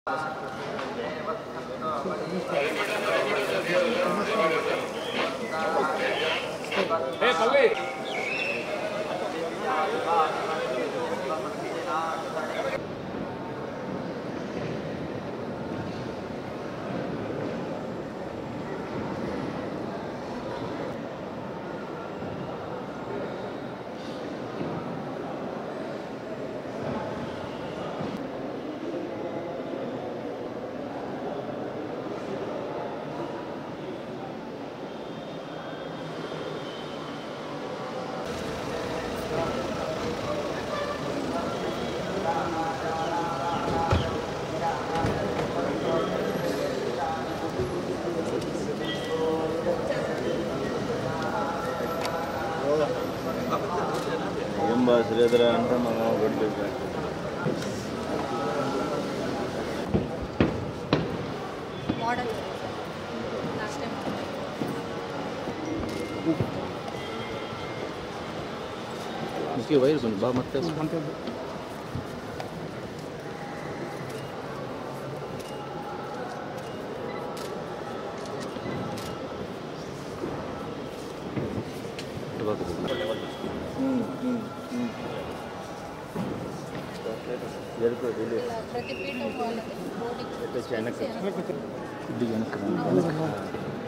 ఏం బా శ్రీధర అంటే మనం ఒకటి మోడల్ లాస్ట్ టైం इसकी वायर सुन बा मत कर జరుపు తెలియదు ఇలా ప్రతి పీఠం వాళ్ళది బోర్డింగ్ కొద్దిగా వెనక్కి రా.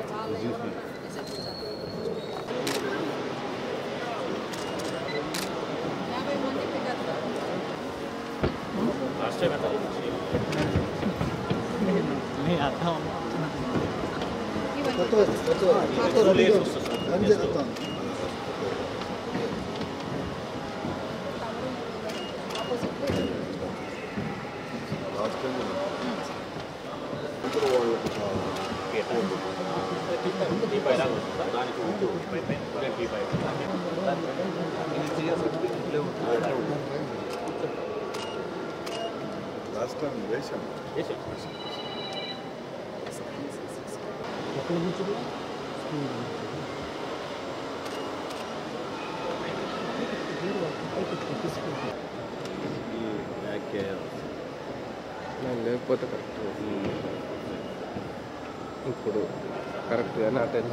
యాభై మంది పిల్లలు లాస్ట్ టైం వేశాం ఈ వ్యాఖ్య లేకపోతే కరెక్ట్ ఇప్పుడు కరెక్ట్గానే అటెండ్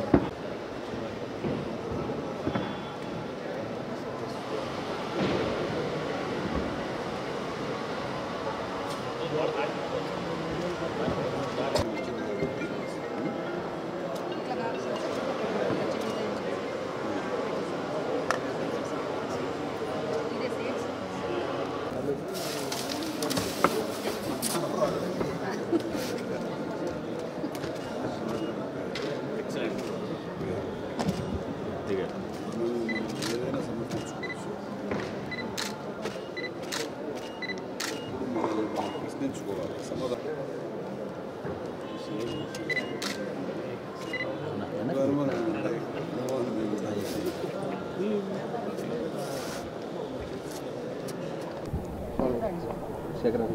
ఇట్లా కాదు సార్ ఇదే సేమ్ దిగా ఏదైనా సమర్పించుకోవచ్చు మనం ప్రశ్నించుకోవాలి సమాధానం అనుమానం ఉంటాయి. అనుమానం ఉంటాయి. శేఖర్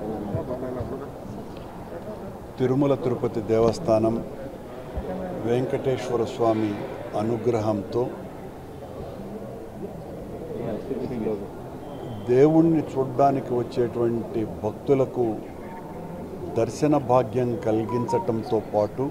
తిరుమల తిరుపతి దేవస్థానం వెంకటేశ్వర స్వామి అనుగ్రహంతో దేవుణ్ణి చూడ్డానికి వచ్చేటువంటి భక్తులకు దర్శన భాగ్యం కలిగించటంతో పాటు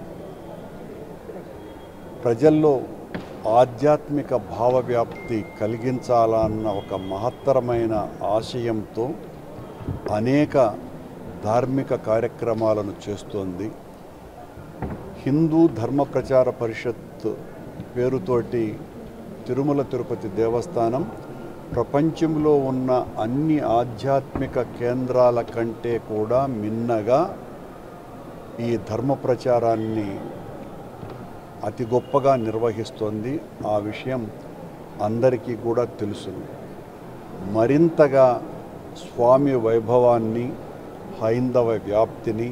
ప్రజల్లో ఆధ్యాత్మిక భావవ్యాప్తి కలిగించాలన్న ఒక మహత్తరమైన ఆశయంతో అనేక ధార్మిక కార్యక్రమాలను చేస్తోంది హిందూ ధర్మ ప్రచార పరిషత్ పేరుతోటి తిరుమల తిరుపతి దేవస్థానం ప్రపంచంలో ఉన్న అన్ని ఆధ్యాత్మిక కేంద్రాల కంటే కూడా మిన్నగా ఈ ధర్మ ప్రచారాన్ని అతి గొప్పగా నిర్వహిస్తోంది ఆ విషయం అందరికీ కూడా తెలుసు మరింతగా స్వామి వైభవాన్ని హైందవ వ్యాప్తిని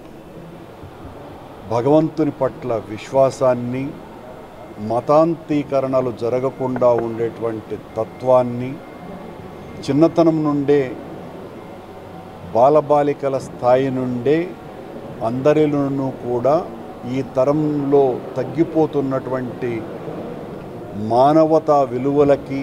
భగవంతుని పట్ల విశ్వాసాన్ని మతాంతీకరణలు జరగకుండా ఉండేటువంటి తత్వాన్ని చిన్నతనం నుండే బాలబాలికల స్థాయి నుండే అందరిలోనూ కూడా ఈ తరంలో తగ్గిపోతున్నటువంటి మానవతా విలువలకి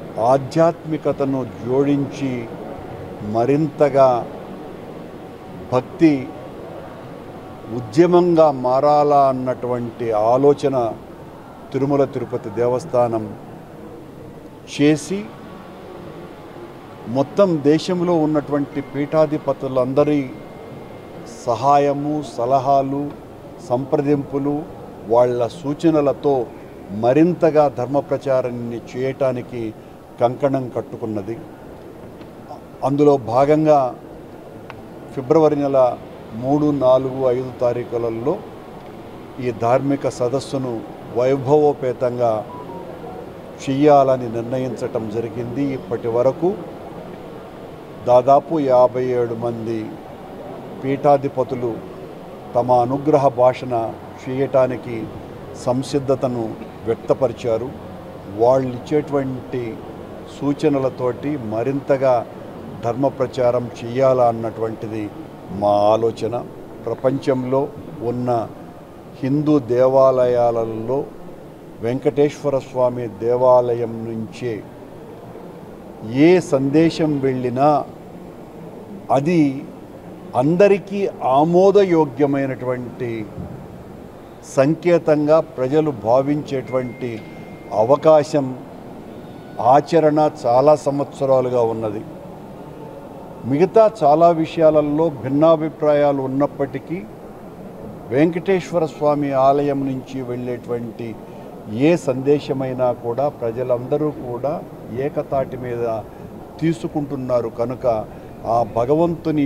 ఆధ్యాత్మికతను జోడించి మరింతగా భక్తి ఉద్యమంగా మారాలా అన్నటువంటి ఆలోచన తిరుమల తిరుపతి దేవస్థానం చేసి మొత్తం దేశంలో ఉన్నటువంటి పీఠాధిపతులందరి సహాయము సలహాలు సంప్రదింపులు వాళ్ళ సూచనలతో మరింతగా ధర్మ ప్రచారాన్ని చేయటానికి కంకణం కట్టుకున్నది అందులో భాగంగా ఫిబ్రవరి నెల మూడు నాలుగు ఐదు తారీఖులలో ఈ ధార్మిక సదస్సును వైభవోపేతంగా చెయ్యాలని నిర్ణయించటం జరిగింది ఇప్పటి వరకు దాదాపు యాభై ఏడు మంది పీఠాధిపతులు తమ అనుగ్రహ భాషణ చేయటానికి సంసిద్ధతను వ్యక్తపరిచారు వాళ్ళు ఇచ్చేటువంటి సూచనలతోటి మరింతగా ధర్మ ప్రచారం చేయాలా అన్నటువంటిది మా ఆలోచన ప్రపంచంలో ఉన్న హిందూ దేవాలయాలలో వెంకటేశ్వర స్వామి దేవాలయం నుంచే ఏ సందేశం వెళ్ళినా అది అందరికీ ఆమోదయోగ్యమైనటువంటి సంకేతంగా ప్రజలు భావించేటువంటి అవకాశం ఆచరణ చాలా సంవత్సరాలుగా ఉన్నది మిగతా చాలా విషయాలలో భిన్నాభిప్రాయాలు ఉన్నప్పటికీ వెంకటేశ్వర స్వామి ఆలయం నుంచి వెళ్ళేటువంటి ఏ సందేశమైనా కూడా ప్రజలందరూ కూడా ఏకతాటి మీద తీసుకుంటున్నారు కనుక ఆ భగవంతుని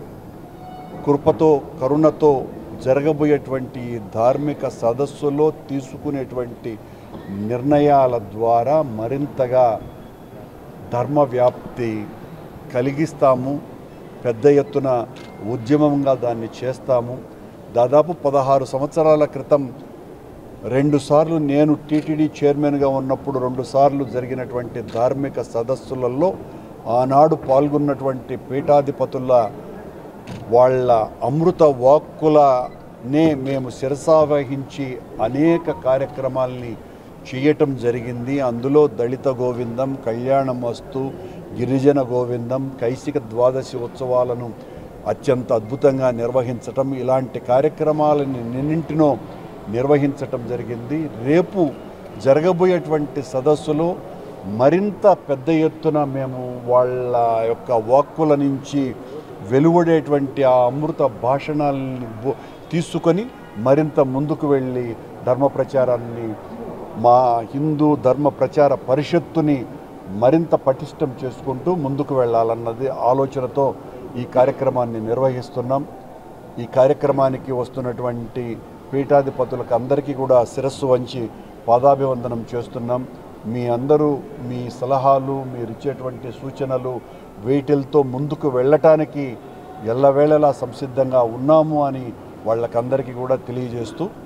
కృపతో కరుణతో జరగబోయేటువంటి ఈ ధార్మిక సదస్సులో తీసుకునేటువంటి నిర్ణయాల ద్వారా మరింతగా ధర్మ వ్యాప్తి కలిగిస్తాము పెద్ద ఎత్తున ఉద్యమంగా దాన్ని చేస్తాము దాదాపు పదహారు సంవత్సరాల క్రితం రెండుసార్లు నేను టీటీడీ చైర్మన్గా ఉన్నప్పుడు రెండుసార్లు జరిగినటువంటి ధార్మిక సదస్సులలో ఆనాడు పాల్గొన్నటువంటి పీఠాధిపతుల వాళ్ళ అమృత వాక్కులనే మేము శిరసావహించి అనేక కార్యక్రమాల్ని చేయటం జరిగింది అందులో దళిత గోవిందం కళ్యాణం వస్తు గిరిజన గోవిందం కైసిక ద్వాదశి ఉత్సవాలను అత్యంత అద్భుతంగా నిర్వహించటం ఇలాంటి కార్యక్రమాలని నిన్నింటినో నిర్వహించటం జరిగింది రేపు జరగబోయేటువంటి సదస్సులో మరింత పెద్ద ఎత్తున మేము వాళ్ళ యొక్క వాక్కుల నుంచి వెలువడేటువంటి ఆ అమృత భాషణాలని బో- తీసుకొని మరింత ముందుకు వెళ్ళి ధర్మ ప్రచారాన్ని మా హిందూ ధర్మ ప్రచార పరిషత్తుని మరింత పటిష్టం చేసుకుంటూ ముందుకు వెళ్ళాలన్నది ఆలోచనతో ఈ కార్యక్రమాన్ని నిర్వహిస్తున్నాం ఈ కార్యక్రమానికి వస్తున్నటువంటి పీఠాధిపతులకు అందరికీ కూడా శిరస్సు వంచి పాదాభివందనం చేస్తున్నాం మీ అందరూ మీ సలహాలు మీరు ఇచ్చేటువంటి సూచనలు వీటిలతో ముందుకు వెళ్ళటానికి ఎల్లవేళలా సంసిద్ధంగా ఉన్నాము అని వాళ్ళకందరికీ కూడా తెలియజేస్తూ